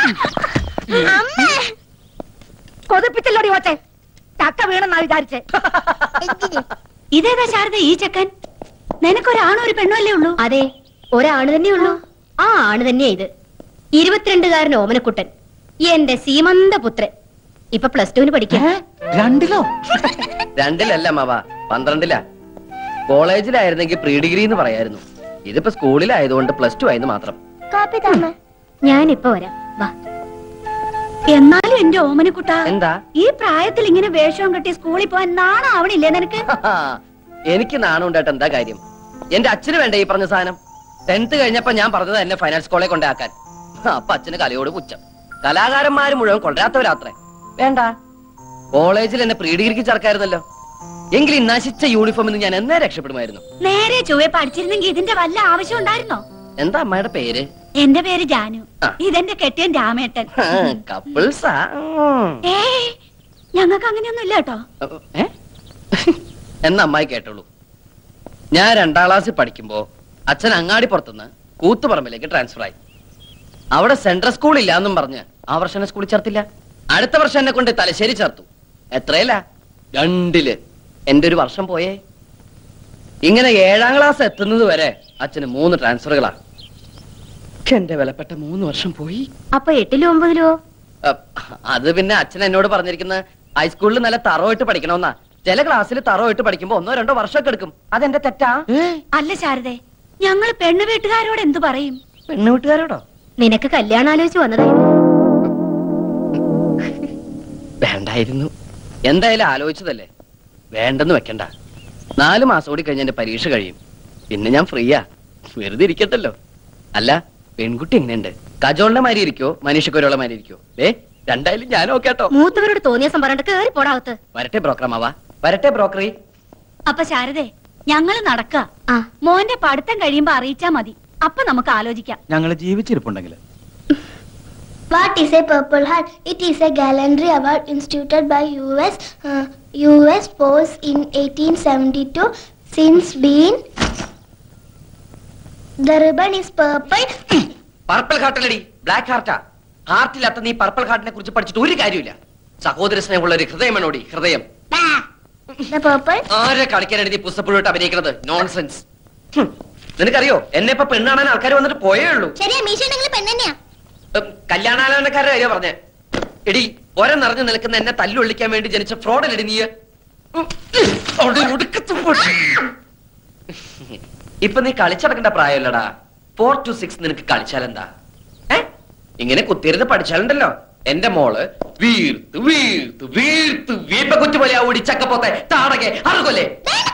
കൊതിപ്പിച്ചല്ലോടി ഓച്ചെ ചക്ക വീണെന്നാ വിചാരിച്ചേ ഇതേതാ ശാരദ ഈ ചെക്കൻ നിനക്കൊരാണോ ഒരു പെണ്ണോ അല്ലേ ഉള്ളൂ അതെ ഒരാണ് തന്നെയുള്ളൂ ആ ആണ് തന്നെയാ ഇത് ഇരുപത്തിരണ്ടുകാരൻ ഓമനക്കുട്ടൻ എന്റെ സീമന്ത പുത്രൻ ഇപ്പൊ പ്ലസ് ടുവിന് പഠിക്കാം രണ്ടിലോ രണ്ടിലല്ല മാവ പന്ത്രണ്ടിലാ കോളേജിലായിരുന്നെങ്കിൽ പ്രീ ഡിഗ്രി എന്ന് പറയായിരുന്നു ഇതിപ്പോ സ്കൂളിലായതുകൊണ്ട് പ്ലസ് ടു ആയെന്ന് മാത്രം കാപ്പി താമ ഞാനിപ്പൊ വരാം വാ എന്നാലും എന്റെ ഓമനക്കുട്ട എന്താ ഈ പ്രായത്തിൽ ഇങ്ങനെ വേഷവും കെട്ടി സ്കൂളിൽ പോവാൻ നാണാവണില്ലേ നിനക്ക് എനിക്ക് നാണം ഉണ്ടായിട്ട് എന്താ കാര്യം എന്റെ അച്ഛന് വേണ്ട ഈ പറഞ്ഞ സാധനം ടെൻത്ത് കഴിഞ്ഞപ്പോ ഞാൻ പറഞ്ഞത് എന്നെ ഫൈനാൻസ് കോളേജ് കൊണ്ടാക്കാൻ അപ്പൊ അച്ഛന് കലയോട് പുച്ഛം കലാകാരന്മാര് മുഴുവൻ കൊണ്ടുവരാത്തവരാത്രേ വേണ്ട കോളേജിൽ എന്നെ പ്രീ ഡിഗ്രിക്ക് ചേർക്കായിരുന്നല്ലോ എങ്കിൽ ഈ നശിച്ച യൂണിഫോമിൽ നിന്ന് ഞാൻ എന്നേ രക്ഷപ്പെടുമായിരുന്നു നേരെ ചൊവ്വെ പഠിച്ചിരുന്നെങ്കിൽ ഇതിന്റെ വല്ല ആവശ്യം ഉണ്ടായിരുന്നോ എന്താ അമ്മയുടെ പേര് എന്റെ പേര് ജാനു ആ. ഇതെന്റെ കെട്ടിയൻ രാമേട്ടൻ കപ്പിൾസാ ഏ ഞങ്ങൾക്ക് അങ്ങനെയൊന്നും ഇല്ല കേട്ടോ ഏ? എന്ന അമ്മായി കേട്ടോളൂ ഞാൻ രണ്ടാം ക്ലാസ്സിൽ പഠിക്കുമ്പോ അച്ഛൻ അങ്ങാടി പുറത്തുനിന്ന് കൂത്തുപറമ്പിലേക്ക് ട്രാൻസ്ഫർ ആയി അവിടെ സെൻട്രൽ സ്കൂൾ ഇല്ല എന്നും പറഞ്ഞ് ആ വർഷം എന്നെ സ്കൂളിൽ ചേർത്തില്ല അടുത്ത വർഷം എന്നെ കൊണ്ട് തലശ്ശേരി ചേർത്തു എത്രയില്ല രണ്ടില് എന്റെ ഒരു വർഷം പോയേ ഇങ്ങനെ ഏഴാം ക്ലാസ് എത്തുന്നത് വരെ അച്ഛന് മൂന്ന് ട്രാൻസ്ഫറുകളാ എന്റെ വിലപ്പെട്ട മൂന്ന് വർഷം പോയി അപ്പൊ എട്ടിലോ ഒമ്പതിലോ അഹ് അത് പിന്നെ അച്ഛൻ എന്നോട് പറഞ്ഞിരിക്കുന്നത് ഹൈസ്കൂളിൽ നല്ല തറവായിട്ട് പഠിക്കണമെന്നാ ചില ക്ലാസ്സിൽ തറവായിട്ട് പഠിക്കുമ്പോ ഒന്നോ രണ്ടോ വർഷമൊക്കെ എടുക്കും അതെന്റെ തെറ്റാ അല്ല ശാരദേ ഞങ്ങള് പെണ്ണു വീട്ടുകാരോട് എന്തു പറയും പെണ്ണു വീട്ടുകാരോടോ നിനക്ക് കല്യാണം ആലോചിച്ച് വന്നതായിരുന്നു വേണ്ടായിരുന്നു എന്തായാലും ആലോചിച്ചതല്ലേ വേണ്ടെന്ന് വെക്കണ്ട നാല് മാസം കൂടി കഴിഞ്ഞ് എന്റെ പരീക്ഷ കഴിയും പിന്നെ ഞാൻ ഫ്രീയാ വെറുതെ ഇരിക്കത്തല്ലോ അല്ല പെൺകുട്ടി എങ്ങനെയുണ്ട് കജോളിന്റെ മാതിരി ഇരിക്കോ മനുഷ്യക്കൊരുള്ള മാതിരി ഇരിക്കോ ഏ രണ്ടായാലും ഞാൻ ഓക്കേട്ടോ മൂത്തവരോട് തോന്നിയ പറഞ്ഞിട്ട് കേറി പോടാവത്ത് വരട്ടെ ബ്രോക്കറമാവാ വരട്ടെ ബ്രോക്കറി അപ്പൊ ശാരദേ ഞങ്ങള് നടക്ക ആ മോന്റെ പഠിത്തം കഴിയുമ്പോ അറിയിച്ചാ മതി അപ്പൊ നമുക്ക് ആലോചിക്കാം ഞങ്ങൾ ജീവിച്ചിരിപ്പുണ്ടെങ്കിൽ What is a Purple Heart? It is a gallantry award instituted by US uh, US Force in 1872. Since been the ribbon is purple. Purple ഹാർട്ടല്ലടി ബ്ലാക്ക് ഹാർട്ടാ ഹാർട്ടില്ലാത്ത നീ പർപ്പിൾ ഹാർട്ടിനെ കുറിച്ച് പഠിച്ചിട്ട് ഒരു കാര്യമില്ല സഹോദര സ്നേഹമുള്ള ഒരു ഹൃദയമാണോടി ഹൃദയം the purple. ആരെ കളിക്കാനാണ് നീ പുസ്തകപ്പുഴോട്ട് അഭിനയിക്കുന്നത് നോൺസെൻസ് ഹും. നിനക്കറിയോ എന്നെ ഇപ്പൊ പെണ്ണാണാൻ ആൾക്കാർ വന്നിട്ട് പോയേ ഉള്ളൂ ശരിയാ മീശ നിങ്ങൾ പെണ്ണെന്നെയാ ഉം, കല്യാണാലോചനക്കാരുടെ കാര്യം പറഞ്ഞേ എടി ഒരം നിറഞ്ഞു നിൽക്കുന്ന എന്നെ തല്ലുള്ളിക്കാൻ വേണ്ടി ജനിച്ച ഫ്രോഡല്ലടി നീ ഉം, അവിടെ ഒടുക്കത്ത് പൊട്ടി. ഇപ്പൊ നീ കളിച്ചടക്കേണ്ട പ്രായമല്ലടാ ഫോർ ടു സിക്സ് നിനക്ക് കളിച്ചാലെന്താ ഏ ഇങ്ങനെ കുത്തിയിരുന്ന് പഠിച്ചാലുണ്ടല്ലോ എന്റെ മോള് വീർത്ത് വീർത്ത് വീർത്ത് വീപ്പ കുറ്റി പോലെ ആ ചക്കപ്പോത്തെ താടകെ അറുകൊല്ലേ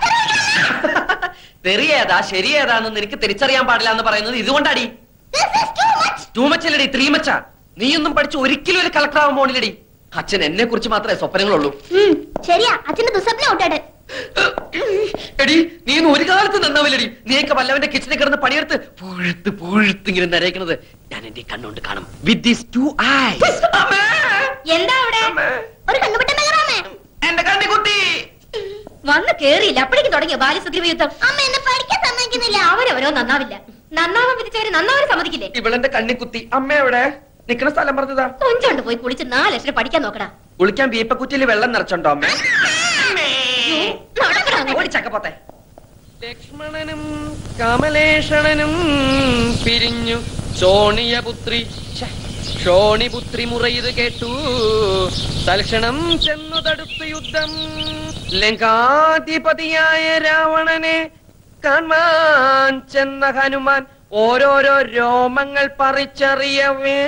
തെറിയേതാ ശരിയേതാന്ന് നിനക്ക് തിരിച്ചറിയാൻ പാടില്ല എന്ന് പറയുന്നത് ഇതുകൊണ്ടാടി ടൂ മച്ചല്ലടി ത്രീ മച്ച നീയൊന്നും പഠിച്ച് ഒരിക്കലും ഒരു കളക്ടർ ആവാൻ പോണില്ലടി അച്ഛൻ എന്നെ കുറിച്ച് മാത്രമേ സ്വപ്നങ്ങളുള്ളൂ ഉം, ശരിയാ അച്ഛന്റെ ദുസ്വപ്നം ഔട്ടാട് എടി നീ ഒന്നും ഒരു കാലത്ത് നന്നാവില്ലടി നീയൊക്കെ വല്ലവന്റെ കിച്ചണിൽ കിടന്ന് പണിയെടുത്ത് പുഴുത്ത് പുഴുത്ത് ഇങ്ങനെ നരയിക്കുന്നത് ഞാൻ എന്റെ ഈ കണ്ണുകൊണ്ട് കാണും വിത്ത് ദീസ് ടു ഐസ് എന്താ അവിടെ ഒരു കണ്ണുപെട്ട മെഗറാമേ എന്റെ കണ്ണി കുത്തി വന്ന് കേറിയില്ല അപ്പോഴേക്കും തുടങ്ങിയ ബാലസുഗ്രീവ യുദ്ധം അമ്മ എന്നെ പഠിക്കാൻ സമ്മതിക്കുന്നില്ല അവരവരോ നന്നാവില്ല നന്നാവാൻ വിധിച്ചവര് നന്നാവാൻ സമ്മതിക്കില്ലേ ഇവളെന്റെ കണ്ണി കുത്തി അമ്മ എവിടെ നിക്കണ സ്ഥലം പറഞ്ഞതാ കൊഞ്ചോണ്ട് പോയി കുളിച്ച് നാല് ലക്ഷം പഠിക്കാൻ നോക്കടാ കുളിക്കാൻ വീപ്പക്കുറ്റിയിൽ വെള്ളം നിറച്ചുണ്ടോ അമ്മ നടക്കടാ അങ്ങോട്ട്. ഓടിച്ചക്കപ്പോത്തെ ലക്ഷ്മണനും കമലേഷണനും പിരിഞ്ഞു ശോണിയപുത്രി ശോണിപുത്രി മുറയത് കേട്ടു തൽക്ഷണം ചെന്നു തടുത്തു യുദ്ധം ലങ്കാധിപതിയായ രാവണനെ കാണാൻ ചെന്ന ഹനുമാൻ ഓരോരോ രോമങ്ങൾ പറിച്ചറിയവേ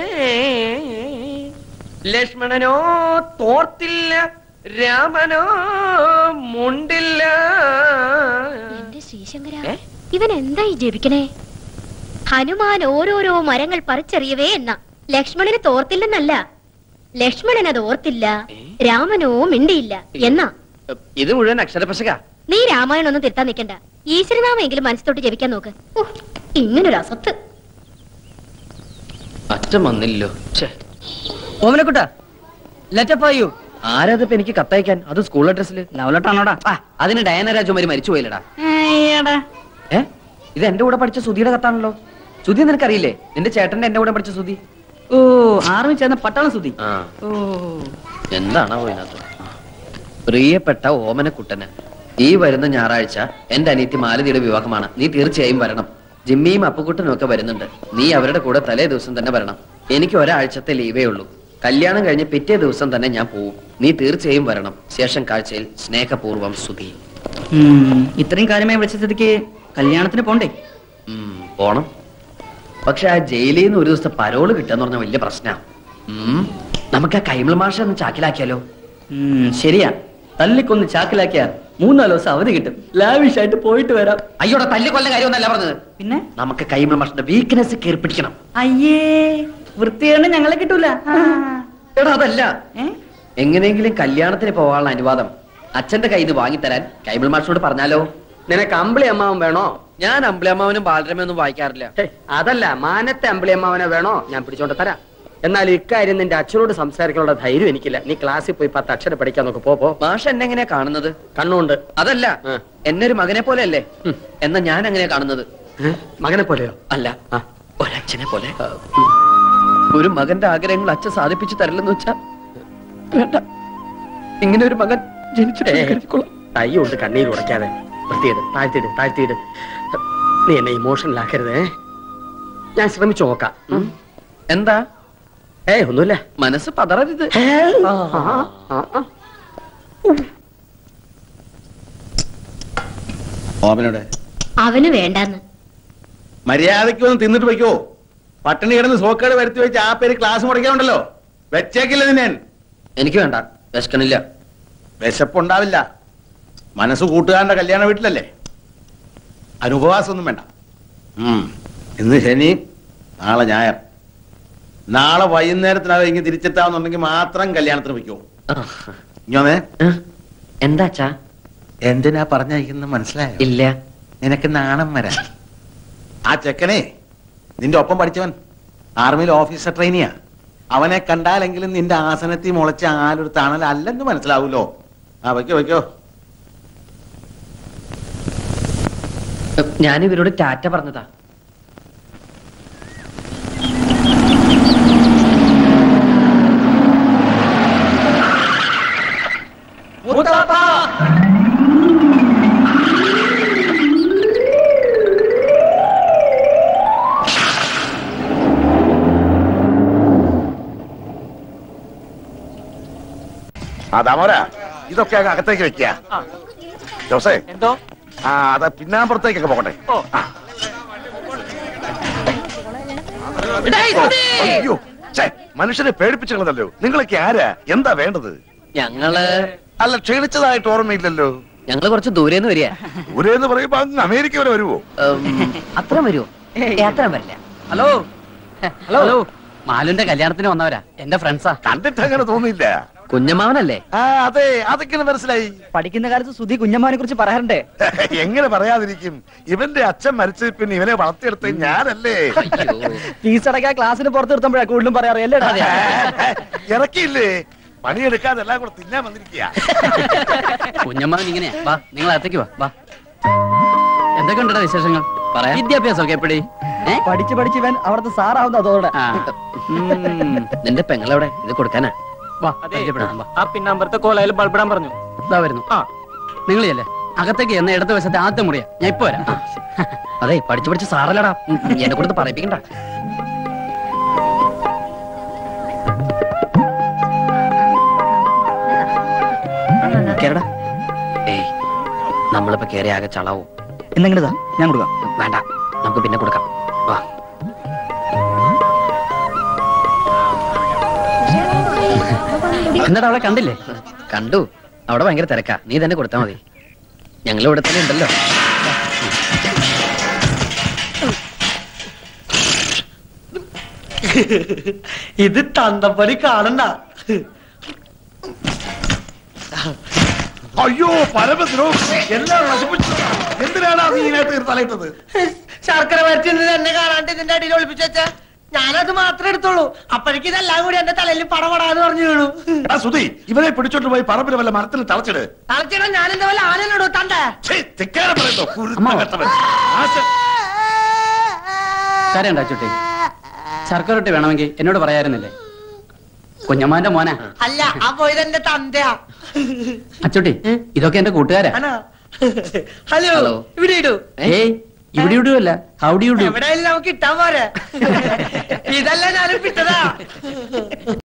ലക്ഷ്മണനോ തോർത്തില്ല രാമനോ മുണ്ടില്ല എന്റെ ശ്രീശങ്കര ഏ? ഇവൻ എന്തായി ജപിക്കണേ ഹനുമാൻ ഓരോരോ മരങ്ങൾ പറിച്ചെറിയവേ എന്ന ലക്ഷ്മണന് തോർത്തില്ലെന്നല്ല ലക്ഷ്മണൻ അത് ഓർത്തില്ല ഏ? രാമനോ മിണ്ടിയില്ല എന്നാ ഇത് മുഴുവൻ അക്ഷരപശക നീ രാമായണം ഒന്നും തിരുത്താൻ നിൽക്കണ്ട ഈശ്വരനാമെങ്കിലും മനസ്സിലോട്ട് ജപിക്കാൻ നോക്ക് ഉഹ്, ഇങ്ങനൊരു അസത്ത് അച്ഛൻ വന്നില്ലോ ഓമനക്കുട്ട ലെറ്റപ്പ് ആയു ആരാതിപ്പോ എനിക്ക് കത്തയക്കാൻ അത് സ്കൂൾ അഡ്രസ്സില് ലവലട്ടാണോടാ ആ അതിന് ഡയന രാജകുമാരി മരിച്ചു പോയില്ലടാ ഏ ഇത് എന്റെ കൂടെ പഠിച്ച സുധിയുടെ കത്താണല്ലോ സുധി നിനക്കറിയില്ലേ നിന്റെ ചേട്ടന്റെ എന്റെ കൂടെ പഠിച്ച സുധി ഓ ആർമി ചേർന്ന പട്ടാളം സുധി ആ ഓ എന്താണോ ഇതിനകത്ത് പ്രിയപ്പെട്ട ഓമനക്കുട്ടന് ഈ വരുന്ന ഞായറാഴ്ച എന്റെ അനിയത്തി മാലതിയുടെ വിവാഹമാണ് നീ തീർച്ചയായും വരണം ജിമ്മിയും അപ്പുക്കുട്ടനും ഒക്കെ വരുന്നുണ്ട് നീ അവരുടെ കൂടെ തലേ ദിവസം തന്നെ വരണം എനിക്ക് ഒരാഴ്ചത്തെ ലീവേ ഉള്ളൂ കല്യാണം കഴിഞ്ഞ് പിറ്റേ ദിവസം തന്നെ ഞാൻ പോവും നീ തീർച്ചയായും വരണം ശേഷം കാഴ്ചയിൽ സ്നേഹപൂർവ്വം സുധി ഉം, ഇത്രയും കാര്യമായി വിളിച്ച സ്ഥിതിക്ക് കല്യാണത്തിന് പോണ്ടേ ഉം, പോണം പക്ഷെ ആ ജയിലിൽ നിന്ന് ഒരു ദിവസത്തെ പരോള് കിട്ടാന്ന് പറഞ്ഞ വലിയ പ്രശ്നമാണ് നമുക്ക് ആ കൈമൾ മാഷ ഒന്ന് ചാക്കിലാക്കിയാലോ ഉം, ശരിയാ തല്ലിക്കൊന്ന് ചാക്കിലാക്കിയാ മൂന്നാല് ദിവസം അവധി കിട്ടും ലാവിഷ് ആയിട്ട് പോയിട്ട് വരാം അയ്യോടെ തല്ലിക്കൊല്ല കാര്യമൊന്നല്ല പറഞ്ഞത് പിന്നെ നമുക്ക് കൈമൾ മാഷിന്റെ വീക്ക്നെസ് കയറി പിടിക്കണം അയ്യേ വൃത്തിയാണ് ഞങ്ങളെ കിട്ടൂല ആ. എടാ അതല്ല ഏ? എങ്ങനെയെങ്കിലും കല്യാണത്തിന് പോകാനുള്ള അനുവാദം അച്ഛന്റെ കയ്യിൽ നിന്ന് വാങ്ങിത്തരാൻ കൈമൾ മാഷിനോട് പറഞ്ഞാലോ നിനക്ക് അമ്പിളി അമ്മാവൻ വേണോ ഞാൻ അമ്പിളിയമ്മാവനും ബാലരമയൊന്നും വായിക്കാറില്ല ഹേ, അതല്ല മാനത്തെ അമ്പിളി അമ്മാവനെ വേണോ ഞാൻ പിടിച്ചോണ്ട് തരാം എന്നാൽ ഇക്കാര്യം നിന്റെ അച്ഛനോട് സംസാരിക്കാനുള്ള ധൈര്യം എനിക്കില്ല നീ ക്ലാസ്സിൽ പോയി പത്ത് അക്ഷരം പഠിക്കാൻ നോക്ക് പോ പോ മാഷ് എന്നെ എങ്ങനെയാ കാണുന്നത് കണ്ണുണ്ട് അതല്ല ആ. എന്നെ ഒരു മകനെ പോലെ അല്ലേ ഉം. എന്നാ ഞാൻ എങ്ങനെയാ കാണുന്നത് ഏ? മകനെ പോലെയോ അല്ല ആ. ഒരച്ഛനെ പോലെ ഒരു മകന്റെ ആഗ്രഹങ്ങൾ അച്ഛൻ സാധിപ്പിച്ചു തരില്ലെന്ന് വെച്ചാ വേണ്ട ഇങ്ങനെ ഒരു മകൻ ജനിച്ചിട്ട് ഏ. കരുതിക്കൊള്ളാം. തൈ കൊണ്ട് കണ്ണീര് ഉടയ്ക്കാതെ വൃത്തിയിട് താഴ്ത്തിയിട് താഴ്ത്തിയിട് നീ എന്നെ ഇമോഷണൽ ആക്കരുതേ ഞാൻ ശ്രമിച്ചു നോക്കാം ഉം. എന്താ ഏയ് ഒന്നുമില്ല മനസ്സ് പതറരുത് ആ, ആ, ആ. ഓമനോടെ അവന് വേണ്ടാന്ന് മര്യാദയ്ക്ക് വന്ന് തിന്നിട്ട് വെക്കോ പട്ടിണി കിടന്ന് സോക്കേട് വരുത്തി വെച്ച് ആ പേര് ക്ലാസ് മുടക്കാനുണ്ടല്ലോ വെച്ചേക്കില്ല നിന്നെ എനിക്ക് വേണ്ട വിശക്കണില്ല വിശപ്പുണ്ടാവില്ല മനസ്സ് കൂട്ടുകാരന്റെ കല്യാണ വീട്ടിലല്ലേ അനുപവാസമൊന്നും വേണ്ട ഉം. ഇന്ന് ശനി നാളെ ഞായർ നാളെ വൈകുന്നേരത്തിനകം ഇങ്ങനെ തിരിച്ചെത്താവുന്നുണ്ടെങ്കിൽ മാത്രം കല്യാണത്തിന് വെക്കോ ഇങ്ങനെ ഏഹ്? എന്താ അച്ഛാ എന്തിനാ പറഞ്ഞയക്കുന്നത് മനസ്സിലായോ ഇല്ല നിനക്ക് നാണം വരാൻ ആ ചെക്കനെ നിന്റെ ഒപ്പം പഠിച്ചവൻ ആർമിയിൽ ഓഫീസർ ട്രെയിനിയാ അവനെ കണ്ടാലെങ്കിലും നിന്റെ ആസനത്തിൽ മുളച്ച ആലൊരു തണൽ അല്ലെന്ന് മനസ്സിലാവൂലോ ആ വയ്ക്കോ വയ്ക്കോ ഞാൻ ഇവരോട് ടാറ്റ പറഞ്ഞതാ ആ ദാമോര ഇതൊക്കെ അങ്ങ് അകത്തേക്ക് വെക്കുക ജോസേ എന്തോ ആ അത് പിന്നാമ്പുറത്തേക്കൊക്കെ പോകട്ടെ ആ. ഓ, അയ്യോ ഛേ, മനുഷ്യനെ പേടിപ്പിച്ചല്ലോ നിങ്ങളൊക്കെ ആരാ എന്താ വേണ്ടത് ഞങ്ങള് അല്ല ക്ഷീണിച്ചതായിട്ട് ഓർമ്മയില്ലല്ലോ ഞങ്ങള് കുറച്ച് ദൂരേന്ന് വരിക ദൂരെന്ന് പറയുമ്പോ അങ്ങ് അമേരിക്ക വരെ വരുവോ അത്ര വരുമോ അത്ര വരില്ല ഹലോ ഹലോ മാലുന്റെ കല്യാണത്തിന് വന്നവരാ എന്റെ ഫ്രണ്ട്സാ കണ്ടിട്ട് അങ്ങനെ തോന്നിയില്ല കുഞ്ഞമ്മാവനല്ലേ ആ അതെ അതൊക്കെ മനസ്സിലായി പഠിക്കുന്ന കാലത്ത് സുധി കുഞ്ഞമ്മാനെ കുറിച്ച് പറയാറുണ്ടേ എങ്ങനെ പറയാതിരിക്കും ഇവന്റെ അച്ഛൻ മരിച്ചത് പിന്നെ ഇവനെ വളർത്തിയെടുത്തത് ഞാനല്ലേ അയ്യോ ഫീസ് അടയ്ക്കാൻ ക്ലാസ്സിന് പുറത്ത് നിർത്തുമ്പോഴാ കൂടുതലും പറയാറ് അല്ലേ ഇറക്കിയില്ലേ പണിയെടുക്കാതെ എല്ലാം കൂടെ തിന്നാൻ വന്നിരിക്കുക കുഞ്ഞമ്മാവൻ ഇങ്ങനെയാ വാ നിങ്ങൾ അകത്തേക്ക് വാ വാ എന്തൊക്കെ ഉണ്ടോ വിശേഷങ്ങൾ പറയാം. വിദ്യാഭ്യാസം ഒക്കെ എപ്പടി പഠിച്ച് പഠിച്ച് ഇവൻ അവിടുത്തെ സാറാവുന്ന അതോടെ നിന്റെ പെങ്ങളെവിടെ ഇത് കൊടുക്കാനാ വാ പരിചയപ്പെടാം, വാ. ആ പിന്നമ്പറത്തെ കോലയിൽ ബൾബിടാൻ പറഞ്ഞു ഇതാ വരുന്നു ആ നിങ്ങൾ ചെല്ലേ അകത്തേക്ക് എന്ന ഇടത് വശത്തെ ആദ്യത്തെ മുറിയാ ഞാൻ ഇപ്പൊ വരാം അതെ പഠിച്ചു പഠിച്ച് സാറല്ലടാ ഉം, ഉം, എന്നെ കൊടുത്ത് പറയിപ്പിക്കണ്ട കേരടാ ഏയ് നമ്മളിപ്പോ കേറി ആകെ ചളാവും എന്നെങ്കിലതാ ഞാൻ കൊടുക്കാം വേണ്ട നമുക്ക് പിന്നെ കൊടുക്കാം വാ എന്നിട്ട് അവളെ കണ്ടില്ലേ കണ്ടു അവിടെ ഭയങ്കര തിരക്കാ നീ തന്നെ കൊടുത്താ മതി ഞങ്ങൾ ഇവിടെ തന്നെ ഉണ്ടല്ലോ ഇത് തന്തപ്പടി കാണണ്ട അയ്യോ പരമദ്രോഹം എല്ലാം നശിപ്പിച്ചു എന്തിനാണ് നീ ഇതിനകത്ത് തലയിട്ടത് ശർക്കര വരച്ചിരുന്നത് എന്നെ കാണാണ്ട് ഇതിന്റെ അടിയിൽ ഒളിപ്പിച്ചു വെച്ചാ ഞാനത് മാത്രമേ എടുത്തോളൂ അപ്പോഴേക്ക് ഇതെല്ലാം കൂടി എന്റെ തലയിൽ പടപടാന്ന് പറഞ്ഞു വീണു എടാ സുധി ഇവനെ പിടിച്ചോണ്ട് പോയി പറമ്പിൽ വല്ല മരത്തിൽ തളച്ചിട് തളച്ചിടാൻ ഞാനെന്താ പോലെ ആനയിലിടൂ തണ്ടേ ഛേ, ധിക്കാരം പറയട്ടോ കുരുത്തം അമ്മാവ. കെട്ടവൻ. ആശ- കരയണ്ട ചുട്ടി ശർക്കര റൊട്ടി വേണമെങ്കിൽ എന്നോട് പറയാറുന്നില്ലേ കുഞ്ഞമ്മാന്റെ മോനാ അല്ല ആ പോയത് എന്റെ തന്തയാ അച്ചുട്ടി ഇതൊക്കെ എന്റെ കൂട്ടുകാരാ ആണോ ഹലോ ഹലോ. ഇവിടെ ഇടൂ ഏയ് ഇവിടെ ഇടുവല്ല ഹൗഡി ഇടൂ എവിടെയായാലും നമുക്ക് ഇട്ടാൻ പോരെ ഇതല്ല ഞാനും വിട്ടതാ